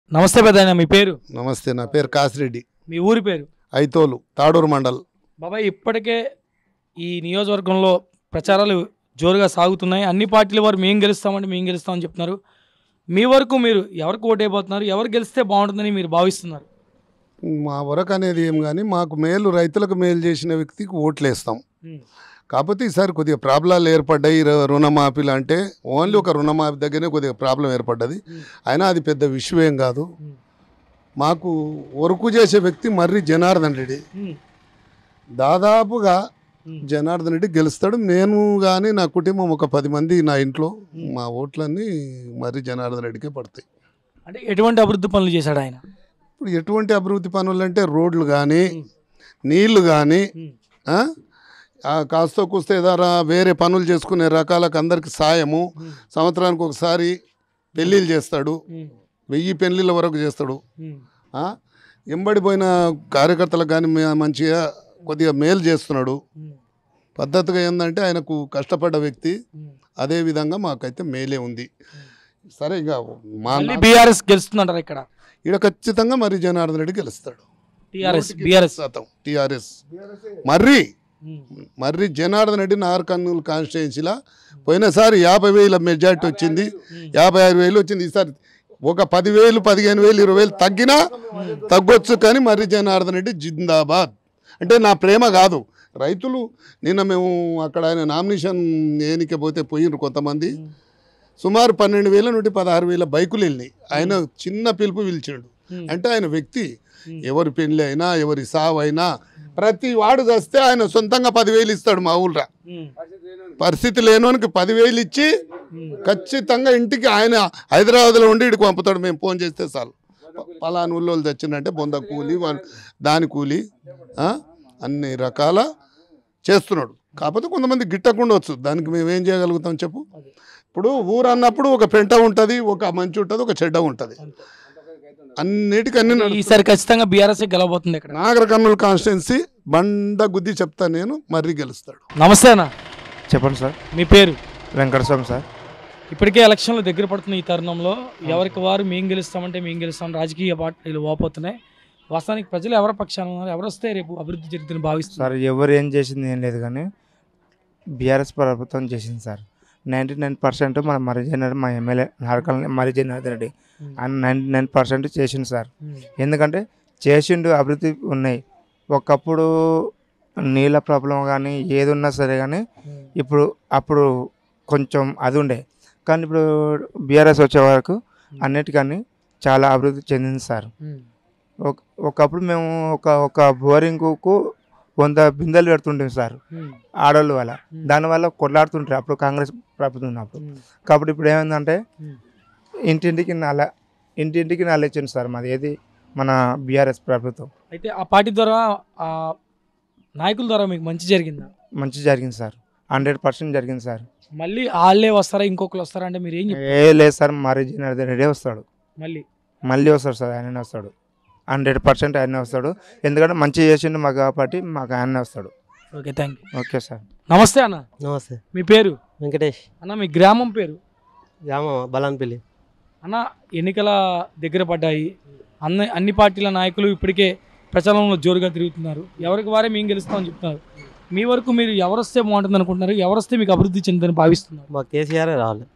నమస్తే పెద్ద మీ పేరు నమస్తే నా పేరు కాసిరెడ్డి మీ ఊరి పేరు ఐతోలు తాడూరు మండల్ బాబాయ్ ఇప్పటికే ఈ నియోజకవర్గంలో ప్రచారాలు జోరుగా సాగుతున్నాయి అన్ని పార్టీల వారు మేము గెలుస్తామంటే మేము గెలుస్తామని చెప్తున్నారు మీ వరకు మీరు ఎవరికి ఓటైపోతున్నారు ఎవరు గెలిస్తే బాగుంటుందని మీరు భావిస్తున్నారు మా వరకు అనేది ఏం కానీ మాకు మేలు రైతులకు మేలు చేసిన వ్యక్తికి ఓట్లు వేస్తాం కాకపోతే ఈసారి కొద్దిగా ప్రాబ్లాలు ఏర్పడ్డాయి రు- రుణమాఫీలు అంటే ఓన్లీ ఒక రుణమాఫీ దగ్గరనే కొద్దిగా ప్రాబ్లం ఏర్పడ్డది అయినా అది పెద్ద విషయం కాదు మాకు వర్క్ చేసే వ్యక్తి మర్రి జనార్దన్ రెడ్డి దాదాపుగా జనార్దన్ రెడ్డి గెలుస్తాడు నేను కానీ నా కుటుంబం ఒక పది మంది నా ఇంట్లో మా ఓట్లన్నీ మర్రి జనార్దన్ రెడ్డికే పడతాయి అంటే ఎటువంటి అభివృద్ధి పనులు చేశాడు ఆయన ఇప్పుడు ఎటువంటి అభివృద్ధి పనులు అంటే రోడ్లు కానీ నీళ్లు కానీ కాస్త కూస్తే ఏదైనా వేరే పనులు చేసుకునే రకాలకు అందరికి సాయము సంవత్సరానికి ఒకసారి పెళ్ళిళ్ళు చేస్తాడు వెయ్యి పెళ్ళిళ్ళ వరకు చేస్తాడు ఆ? ఎంబడిపోయిన కార్యకర్తలకు కానీ మంచిగా కొద్దిగా మేలు చేస్తున్నాడు పద్ధతిగా ఏంటంటే ఆయనకు కష్టపడ్డ వ్యక్తి అదే విధంగా మాకైతే మేలే ఉంది సరే ఇక మా మళ్ళీ బీఆర్ఎస్ గెలుస్తుందంటారు ఇక్కడ ఈడ ఖచ్చితంగా మరి జనార్దన్ రెడ్డి గెలుస్తాడు టీఆర్ఎస్ బీఆర్ఎస్ శాతం టిఆర్ఎస్ మర్రి మర్రి జనార్దన్ రెడ్డి నార్ కర్నూలు కాన్స్టిట్యున్సీలా పోయినసారి యాభై వేల మెజార్టీ వచ్చింది యాభై ఆరు వేలు వచ్చింది ఈసారి ఒక పదివేలు పదిహేను వేలు ఇరవై వేలు తగ్గినా తగ్గొచ్చు కానీ మర్రి జనార్దన్ రెడ్డి జిందాబాద్ అంటే నా ప్రేమ కాదు రైతులు నిన్న మేము అక్కడ ఆయన నామినేషన్ ఏనికే పోతే పోయినరు కొంతమంది సుమారు పన్నెండు వేల నుండి పదహారు వేల బైకులు వెళ్ళినాయి ఆయన చిన్న పిలుపు పిలిచాడు అంటే ఆయన వ్యక్తి ఎవరి పెళ్ళి అయినా ఎవరి సావు అయినా ప్రతి వాడు చస్తే ఆయన సొంతంగా పదివేలు ఇస్తాడు మా ఊళ్ళో పరిస్థితి లేనోనికి పదివేలు ఇచ్చి ఖచ్చితంగా ఇంటికి ఆయన హైదరాబాద్లో ఉండి ఇడికి పంపుతాడు మేము ఫోన్ చేస్తే చాలు ప- పలానా ఊళ్ళో వాళ్ళు తెచ్చిందంటే బొంద కూలి వాళ్ళు దాని కూలి ఆ? అన్ని రకాల చేస్తున్నాడు కాకపోతే కొంతమంది గిట్టకుండా వచ్చు దానికి మేము ఏం చేయగలుగుతాం చెప్పు ఇప్పుడు ఊరు అన్నప్పుడు ఒక పెంట ఉంటుంది ఒక మంచి ఉంటుంది ఒక చెడ్డ ఉంటుంది అన్నిటికీ అన్ని నడుస్తాయి. ఈసారి ఖచ్చితంగా బీఆర్ఎస్ గెలవబోతుంది ఇక్కడ నాగర కర్నూలు కాన్స్టిట్యున్సీ బండ గుద్ది చెప్తా నేను మర్రి గెలుస్తాడు నమస్తే అన్న చెప్పండి సార్ మీ పేరు వెంకటస్వామి సార్ ఇప్పటికే ఎలక్షన్లు దగ్గర పడుతున్న ఈ తరుణంలో ఎవరికి వారు మేము గెలుస్తామంటే మేము గెలుస్తాం రాజకీయ పార్టీలు ఓపోతున్నాయి వాస్తవానికి ప్రజలు ఎవరి పక్షాన ఉన్నారు ఎవరు వస్తే రేపు అభివృద్ధి జరుగుతుందని భావిస్తున్నారు సార్ ఎవరు ఏం చేసింది ఏం లేదు కానీ బీఆర్ఎస్ ప్రభుత్వం చేసింది సార్ నైంటీ నైన్ పర్సెంట్ మన మరిజనర్ మా ఎమ్మెల్యే నారకల్ మరిజనార్దన్ రెడ్డి ఆయన నైంటీ నైన్ పర్సెంట్ చేసిండు సార్ ఎందుకంటే చేసిండు అభివృద్ధి ఉన్నాయి ఒకప్పుడు నీళ్ళ ప్రాబ్లం కానీ ఏది ఉన్నా సరే కానీ ఇప్పుడు అప్పుడు కొంచెం అది ఉండే కానీ ఇప్పుడు బీఆర్ఎస్ వచ్చే వరకు అన్నిటికన్నీ చాలా అభివృద్ధి చెందింది సార్ ఒక ఒకప్పుడు మేము ఒక ఒక బోరింగ్కు వంద బిందెలు పెడుతుంటాం సార్ ఆడవాళ్ళు వల్ల దానివల్ల కొట్లాడుతుంటారు అప్పుడు కాంగ్రెస్ ప్రభుత్వం ఉన్నప్పుడు కాబట్టి ఇప్పుడు ఏమైందంటే ఇంటింటికి నల్ల ఇంటింటికి నల్ల ఇచ్చింది సార్ మాది ఏది మన బీఆర్ఎస్ ప్రభుత్వం అయితే ఆ పార్టీ ద్వారా ఆ నాయకుల ద్వారా మీకు మంచి జరిగిందా మంచి జరిగింది సార్ హండ్రెడ్ పర్సెంట్ జరిగింది సార్ మళ్ళీ వాళ్ళే వస్తారా ఇంకొకరు వస్తారా అంటే మీరు ఏం చెప్తారు ఏ లేదు సార్ మరి జనార్దన్ రెడ్డి వస్తాడు మళ్ళీ మళ్ళీ వస్తాడు సార్ ఆయననే వస్తాడు హండ్రెడ్ పర్సెంట్ ఆయనే వస్తాడు ఎందుకంటే మంచి చేసిండు మాకు కాబట్టి మాకు ఆయనే వస్తాడు okay thank you okay sir నమస్తే అన్న నమస్తే మీ పేరు వెంకటేష్ అన్న మీ గ్రామం పేరు గ్రామం బలాన్పల్లి అన్న ఎన్నికల దగ్గర పడ్డాయి అన్ని అన్ని పార్టీల నాయకులు ఇప్పటికే ప్రచారంలో జోరుగా తిరుగుతున్నారు ఎవరికి వారే మేము గెలుస్తామని చెప్తున్నారు మీ వరకు మీరు ఎవరు వస్తే బాగుంటుంది అనుకుంటున్నారు ఎవరు వస్తే మీకు అభివృద్ధి చెందుతుందని భావిస్తున్నారు మా కేసీఆర్ రావాలి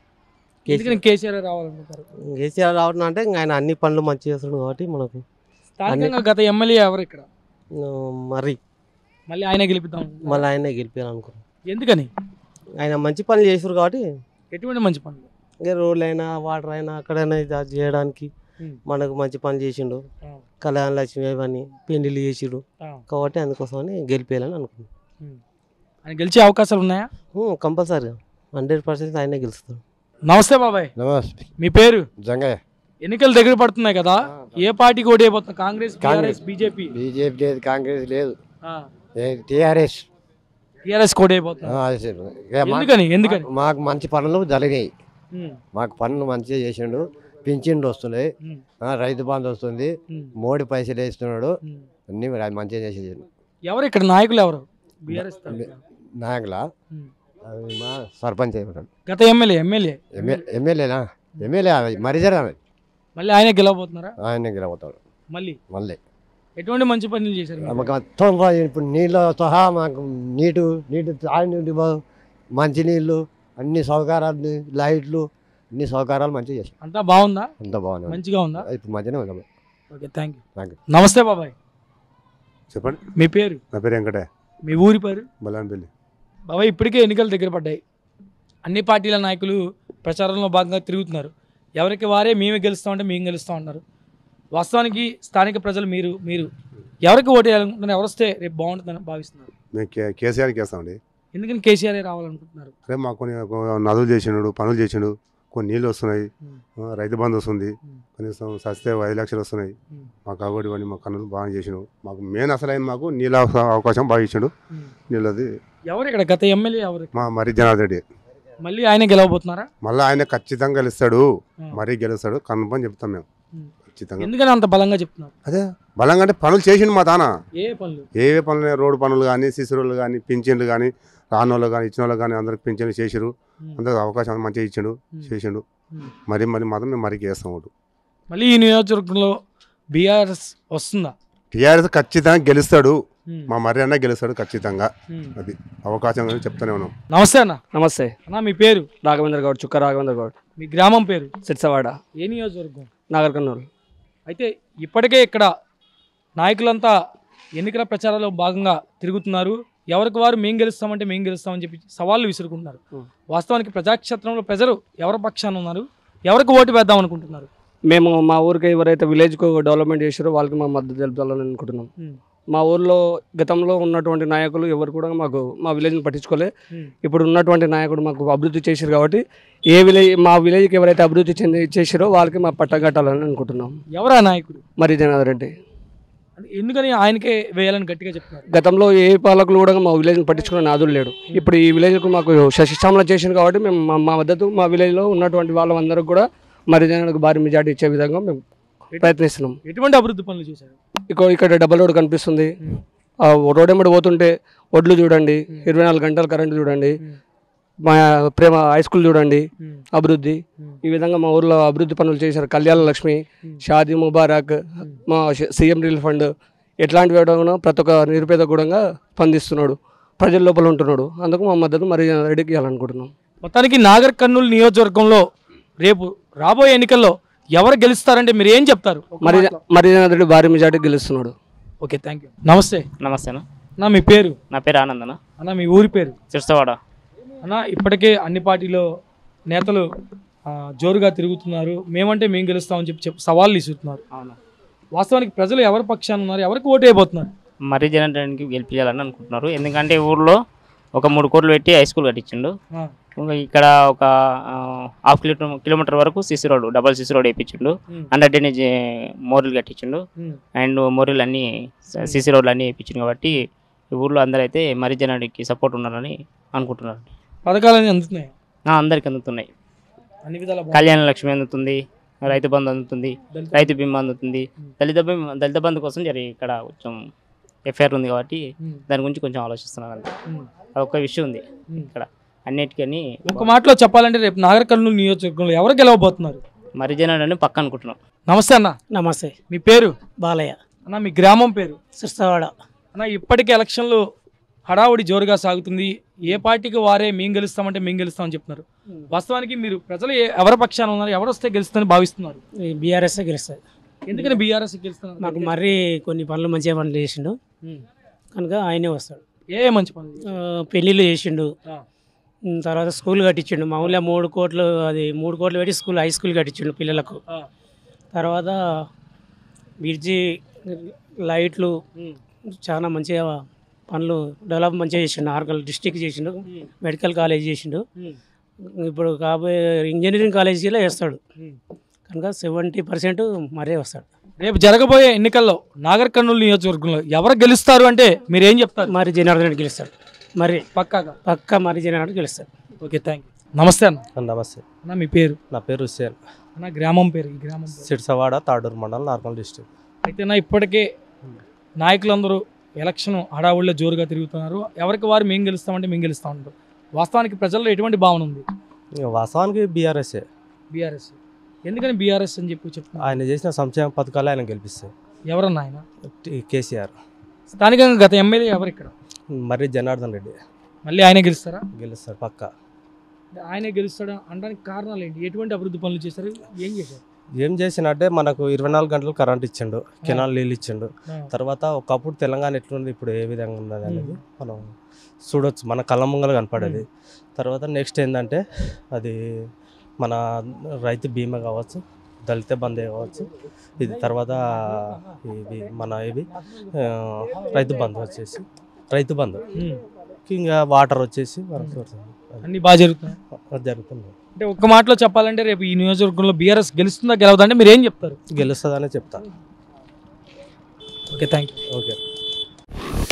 ఎందుకని కేసీఆర్ రావాలనుకుంటారు కేసీఆర్ రావడం అంటే ఇంకా ఆయన అన్ని పనులు మంచి చేస్తున్నాడు కాబట్టి మనకు స్థానికంగా గత ఎమ్మెల్యే ఎవరు ఇక్కడ ఆ, మరి మళ్ళీ ఆయనే గెలిపిద్దాం మళ్ళీ ఆయనే గెలిపారనుకున్నాం ఎందుకని ఆయన మంచి పనులు చేసారు కాబట్టి ఎటువంటి మంచి పనులు ఇంకా రోడ్లు అయినా వాటర్ అయినా అక్కడైనా ఇది అది చేయడానికి ఉమ్. మనకు మంచి పనులు చేసిండు ఆ, కళ్యాణ లక్ష్మి అవన్నీ పెళ్లిళ్ళు చేసిండు ఆ, కాబట్టి అందుకోసమని గెలిపేయాలని అనుకున్నాం ఉమ్. ఆయన గెలిచే అవకాశాలు ఉన్నాయా కంపల్సరీగా హండ్రెడ్ పర్సెంట్ ఆయనే గెలుస్తాడు నమస్తే బాబాయ్ నమస్తే మీ పేరు జంగయ్య ఎన్నికలు దగ్గర పడుతున్నాయి కదా ఏ పార్టీకి ఓటు అయిపోతుంది Congress Congress. BRS BJP BJP లేదు కాంగ్రెస్ లేదు టీఆర్ఎస్ టీఆర్ఎస్ కోట్ అయిపోతుంది ఎందుకని ఎందుకని మాకు మంచి పనులు జరిగాయి ఉమ్, మాకు పనులు మంచిగా చేసిండు పింఛన్లు వస్తున్నాయి ఉమ్, ఆ, రైతు బంధు వస్తుంది ఉమ్, మోడీ పైసలు వేస్తున్నాడు ఉమ్. అన్ని మరి అది మంచిగా చేసేది ఎవరు ఇక్కడ నాయకులు ఎవరు బీఆర్ఎస్ తరఫున. నాయకుల ఉమ్. అది మా సర్పంచ్ అయిపోతాడు గత ఎమ్మెల్యే ఎమ్మెల్యే ఎమ్మెల్యేనా ఎమ్మెల్యే అది మరిజర్ అది మళ్ళీ ఆయనే గెలవబోతున్నారా ఆయనే గెలవుతాడు మళ్ళీ మళ్ళీ ఎటువంటి మంచి పనులు చేశారు మీరు? మాకు మొత్తం రా- ఇప్పుడు నీళ్ళ సహా మాకు నీటు నీటి తాగినీటి మంచినీళ్ళు అన్ని సౌకర్యాలు లైట్లు అన్ని సౌకర్యాలు మంచిగా చేశాం అంతా బాగుందా అంత బాగుంది మంచిగా ఉందా ఇప్పుడు మధ్యనే ఉన్నాం okay thank you Thank you. నమస్తే బాబాయ్ చెప్పండి మీ పేరు నా పేరు వెంకటే మీ ఊరి పేరు బలాన్పల్లి బాబాయ్ ఇప్పటికే ఎన్నికలు దగ్గర పడ్డాయి అన్ని పార్టీల నాయకులు ప్రచారంలో భాగంగా తిరుగుతున్నారు ఎవరికి వారే మేమే గెలుస్తామంటే మేము గెలుస్తాం అంటారు వాస్తవానికి స్థానిక ప్రజలు మీరు మీరు ఎవరికి ఓటు వేయాలనుకుంటున్నారు ఎవరు వస్తే రేపు బాగుంటుందని భావిస్తున్నారు మేము కే కేసీఆర్కి వేస్తామండి ఎందుకని కేసీఆర్ రావాలనుకుంటున్నారు అరే మాకు కొన్ని కొన్ని నదులు చేసిండు పనులు చేసిండు కొన్ని నీళ్ళు వస్తున్నాయి ఉమ్. ఆ, రైతు బంధు వస్తుంది ఉమ్. కనీసం సస్తే ఐదు లక్షలు వస్తున్నాయి ఉమ్. మాకు కాబట్టి ఇవన్నీ మా కన్నులు బాగా చేసిండు మాకు మెయిన్ అసలైన మాకు నీళ్ళ అవ- అవకాశం బాగా ఇచ్చిండు ఉమ్. నీళ్ళది ఎవరు ఇక్కడ గత ఎమ్మెల్యే ఎవరు మా మరి జనార్దన్ రెడ్డి మళ్ళీ ఆయన గెలవబోతున్నారా మళ్ళీ ఆయన ఖచ్చితంగా గెలుస్తాడు ఆ. మరీ గెలుస్తాడు కన్ఫర్మ్ చెప్తాం మేము ఉమ్. ఖచ్చితంగా ఎందుకని అంత బలంగా చెప్తున్నారు అదే బలంగా అంటే పనులు చేసిండు మా తాన ఏ పనులు ఏ ఏ పనులు రోడ్డు పనులు కానీ సిసురులు కానీ పింఛన్లు కానీ రానోళ్ళు కానీ ఇచ్చిన వాళ్ళు కానీ అందరికి పింఛన్లు చేసిరు ఉమ్. అందరికి అవకాశం మంచిగా ఇచ్చిండు ఉమ్. చేసిండు ఉమ్. మరి మరి మాత్రం మేము మరికి వేస్తాం ఓటు మళ్ళీ ఈ నియోజకవర్గంలో బీఆర్ఎస్ వస్తుందా టీఆర్ఎస్ ఖచ్చితంగా గెలుస్తాడు ఉమ్. మా మర్రి అన్న గెలుస్తాడు ఖచ్చితంగా ఉమ్. అది అవకాశం కానీ చెప్తానే ఉన్నాం నమస్తే అన్న నమస్తే అన్న మీ పేరు రాఘవేంద్ర గౌడ్ చుక్క రాఘవేంద్ర గౌడ్ మీ గ్రామం పేరు సిట్సవాడ ఏ నియోజకవర్గం నాగర్ కర్నూలు అయితే ఇప్పటికే ఇక్కడ నాయకులంతా ఎన్నికల ప్రచారంలో భాగంగా తిరుగుతున్నారు ఎవరికి వారు మేము గెలుస్తామంటే మేము గెలుస్తామని చెప్పి సవాళ్ళు విసురుకుంటున్నారు Hmm. వాస్తవానికి ప్రజాక్షేత్రంలో ప్రజలు ఎవరి పక్షాన ఉన్నారు ఎవరికి ఓటు వేద్దాం అనుకుంటున్నారు మేము మా ఊరికి ఎవరైతే విలేజ్కు డెవలప్మెంట్ చేసారో వాళ్ళకి మా మద్దతు తెలుపాలని అనుకుంటున్నాం Hmm. మా ఊర్లో గతంలో ఉన్నటువంటి నాయకులు ఎవరు కూడా మాకు మా విలేజ్ని పట్టించుకోలే Hmm. ఇప్పుడు ఉన్నటువంటి నాయకుడు మాకు అభివృద్ధి చేశారు కాబట్టి ఏ విలేజ్ మా విలేజ్కి ఎవరైతే అభివృద్ధి చెంది చేసారో వాళ్ళకి మా పట్టగట్టాలని అనుకుంటున్నాం ఎవరా నాయకుడు మరి జనార్దన్ రెడ్డి అంటే ఎందుకని ఆయనకే వేయాలని గట్టిగా చెప్తున్నారు గతంలో ఏ పాలకులు కూడా మా విలేజ్ని పట్టించుకునే నాదులు లేడు ఇప్పుడు ఈ విలేజ్కు మాకు శశిశ్యామల చేసింది కాబట్టి మేము మా- మా మద్దతు మా విలేజ్లో ఉన్నటువంటి వాళ్ళందరికీ కూడా మరి జనాలకు భారీ మెజార్టీ ఇచ్చే విధంగా మేము ప్రయత్నిస్తున్నాం ఎటువంటి అభివృద్ధి పనులు చేశారు ఇక్కడ ఇక్కడ డబల్ రోడ్ కనిపిస్తుంది Hmm. ఆ రోడ్ ఎంబడి పోతుంటే ఒడ్లు చూడండి ఇరవై నాలుగు గంటల కరెంటు చూడండి Hmm. మా ప్రేమ హై స్కూల్ చూడండి Hmm. అభివృద్ధి Hmm. ఈ విధంగా మా ఊర్లో అభివృద్ధి పనులు చేశారు కళ్యాణ లక్ష్మి Hmm. షాదీ ముబారక్ మా సీఎం రిలీఫ్ ఫండ్ ఎట్లాంటివి కూడా ప్రతి ఒక్క నిరుపేద కూడా స్పందిస్తున్నాడు ప్రజల లోపల ఉంటున్నాడు అందుకు మా మద్దతు మరి రెడ్డికి ఇవ్వాలనుకుంటున్నాం మొత్తానికి నాగర్ కర్నూలు నియోజకవర్గంలో రేపు రాబోయే ఎన్నికల్లో ఎవరు గెలుస్తారంటే మీరు ఏం చెప్తారు ఒక మరి మాటలో. మరి రెడ్డి భారీ మెజార్టీ గెలుస్తున్నాడు ఓకే థ్యాంక్ యూ నమస్తే నమస్తే అన్న అన్న మీ పేరు నా పేరు ఆనంద్ అన్న అన్న మీ ఊరి పేరు చిరుసవాడ అన్న ఇప్పటికే అన్ని పార్టీలో నేతలు ఆ, జోరుగా తిరుగుతున్నారు మేమంటే మేము గెలుస్తామని చెప్పి చెప్పి సవాళ్ళు ఇస్తున్నారు అవును వాస్తవానికి ప్రజలు ఎవరి పక్షాన ఉన్నారు ఎవరికి ఓటు వేయబోతున్నారు మరీ జనార్దన్కి గెలిపించాలని అనుకుంటున్నారు ఎందుకంటే ఊర్లో ఒక మూడు కోట్లు పెట్టి హై స్కూల్ కట్టించిండు ఆ, ఇంకా ఇక్కడ ఒక ఆ, హాఫ్ కిలోమీటర్ కిలోమీటర్ వరకు CC road double CC road వేయించిండు ఉమ్, అండర్ డ్రైనేజ్ మోరీలు కట్టించిండు ఉమ్, అండ్ మోరీలు అన్నీ సిసి రోడ్లు అన్నీ వేయించిండు కాబట్టి ఈ ఊర్లో అందరైతే మరీ జనానికి సపోర్ట్ ఉన్నారని అనుకుంటున్నారు పథకాలన్నీ అందుతున్నాయి ఆ, అందరికి అందుతున్నాయి అన్ని విధాల కళ్యాణ లక్ష్మి అందుతుంది రైతు బంధు అందుతుంది దళిత- రైతు బీమా అందుతుంది ఉమ్. దళిత బీమా దళిత బంధు కోసం జరి ఇక్కడ కొంచెం ఎఫ్ఐఆర్ ఉంది కాబట్టి ఉమ్, దాని గురించి కొంచెం ఆలోచిస్తున్నారు అంతే ఉమ్, అదొక విషయం ఉంది ఉమ్. ఇక్కడ అన్నిటికని ఒక మాటలో చెప్పాలంటే రేపు నాగర్ కర్నూలు నియోజకవర్గంలో ఎవరు గెలవబోతున్నారు మరి జనాన్ని పక్క అనుకుంటున్నాం నమస్తే అన్న నమస్తే మీ పేరు బాలయ్య అన్న మీ గ్రామం పేరు సిర్సవాడ అన్న ఇప్పటికే ఎలక్షన్లు హడావుడి జోరుగా సాగుతుంది ఏ పార్టీకి వారే మేము గెలుస్తామంటే మేము గెలుస్తామని చెప్తున్నారు వాస్తవానికి మీరు ప్రజలు ఏ- ఎవరి పక్షాన ఉన్నారు ఎవరు వస్తే గెలుస్తారని భావిస్తున్నారు ఈ బీఆర్ఎస్ గెలుస్తుంది ఎందుకని బీఆర్ఎస్ గెలుస్తున్నారు మాకు మర్రి కొన్ని పనులు మంచిగా పనులు చేసిండు ఉమ్. కనుక ఆయనే వస్తాడు ఏ మంచి పనులు ఆ, పెళ్ళిళ్ళు చేసిండు ఆ. ఉమ్, తర్వాత స్కూల్ కట్టించిండు మా ఊళ్ళో మూడు కోట్లు అది మూడు కోట్లు పెట్టి స్కూల్ హై స్కూల్ కట్టించిండు పిల్లలకు ఆ. తర్వాత బ్రిడ్జి లైట్లు ఉమ్. చాలా మంచిగా పనులు డెవలప్ మంచిగా చేసిండు ఆర్కల్ డిస్టిక్ చేసిండు ఉమ్. మెడికల్ కాలేజ్ చేసిండు ఉమ్. ఇప్పుడు కాబోయే ఇంజనీరింగ్ కాలేజీలో వేస్తాడు ఉమ్. కనుక సెవెంటీ పర్సెంట్ మరే వస్తాడు రేపు జరగబోయే ఎన్నికల్లో నాగర్ కర్నూలు నియోజకవర్గంలో ఎవరు గెలుస్తారు అంటే మీరు ఏం చెప్తారు మరి జనార్దన్ రెడ్డి గెలుస్తాడు మరి పక్కాగా పక్క మరి జనార్దన్ రెడ్డి గెలుస్తాడు ఓకే థ్యాంక్ యూ నమస్తే అన్న నమస్తే అన్న మీ పేరు నా పేరు హుస్సేన్ అన్న గ్రామం పేరు ఈ గ్రామం పేరు సిడ్సవాడ తాడూరు మండలం నార్మల్ డిస్ట్రిక్ట్ అయితే నా ఇప్పటికే నాయకులందరూ ఎలక్షన్ హడావుడిలో జోరుగా తిరుగుతున్నారు ఎవరికి వారు మేము గెలుస్తామంటే మేము గెలుస్తాం అంటారు వాస్తవానికి ప్రజల్లో ఎటువంటి భావన ఉంది వాస్తవానికి బీఆర్ఎస్ఏ బీఆర్ఎస్ ఎందుకని బీఆర్ఎస్ అని చెప్పి చెప్తున్నారు ఆయన చేసిన సంక్షేమ పథకాలు ఆయన గెలిపిస్తాయి ఎవరన్నా ఆయన టి- కేసీఆర్ స్థానికంగా గత ఎమ్మెల్యే ఎవరు ఇక్కడ మరి జనార్దన్ రెడ్డి మళ్ళీ ఆయనే గెలుస్తారా గెలుస్తాడు పక్క ఆయనే గెలుస్తాడా అనడానికి కారణాలు ఏంటి ఎటువంటి అభివృద్ధి పనులు చేశారు ఏం చేశారు ఏం చేసినట్టే మనకు ఇరవై నాలుగు గంటలు కరెంట్ ఇచ్చిండు కెనాల్ నీళ్ళు ఇచ్చిండు ఆ. తర్వాత ఒకప్పుడు తెలంగాణ ఎట్లుంది ఇప్పుడు ఏ విధంగా ఉన్నది అనేది మనం చూడొచ్చు మన కళ్ళ ముంగల కనపడేది తర్వాత నెక్స్ట్ ఏంటంటే అది మన రైతు బీమా కావచ్చు దళిత బంధే కావచ్చు ఇది తర్వాత ఇవి మన ఇవి ఆ, రైతు బంధు వచ్చేసి రైతు బంధు ఉమ్. ఇంకా వాటర్ వచ్చేసి మనకు అన్ని బాగా జరుగుతున్నాయి అది జరుగుతుంది అంటే ఒక్క మాటలో చెప్పాలంటే రేపు ఈ నియోజకవర్గంలో బీఆర్ఎస్ గెలుస్తుందా గెలవదా అంటే మీరు ఏం చెప్తారు గెలుస్తుందనే చెప్తా ఓకే థ్యాంక్ యూ ఓకే